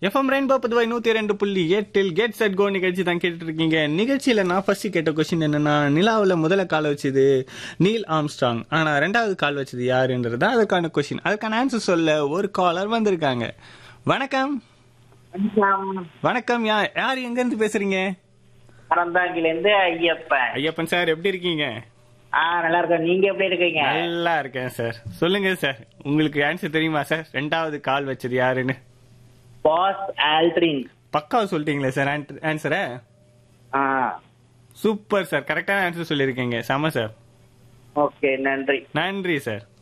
FM rainbow Puduvai நூத்தி ரெண்டு புள்ளி எட்டில் கேட் செட் கோ நிகழ்ச்சி தான் கேட்டுட்டு இருக்கீங்க நிகழ்ச்சியில நான் ஃபர்ஸ்ட் கேட்ட கொஸ்டின் என்னன்னா நிலாவுல முதல்ல கால் வச்சது நீல் ஆம்ஸ்ட்ராங் ஆனா ரெண்டாவது கால் வச்சது யாருன்றது அதுக்கான கொஸ்டின் அதுக்கான ஆன்சர் சொல்ல ஒரு காலர் வந்திருக்காங்க வணக்கம் வணக்கம் யா யார் எங்க இருந்து பேசுறீங்க அறந்தாங்கில இருந்து ஐயப்பன் ஐயப்பன் சார் எப்படி இருக்கீங்க ஆ நல்லா இருக்கேன் நீங்க எப்படி இருக்கீங்க நல்லா இருக்கேன் சார் சொல்லுங்க சார் உங்களுக்கு ஆன்சர் தெரியுமா சார் ரெண்டாவது கால் வச்சது யாருன்னு பாஸ் ஆல்ட்ரின் பக்காவா சொல்லிட்டீங்களே சார் ஆன்சரை ஆ சூப்பர் சார் கரெக்டான ஆன்சர் சொல்லியிருக்கீங்க செம சார் ஓகே நன்றி நன்றி சார்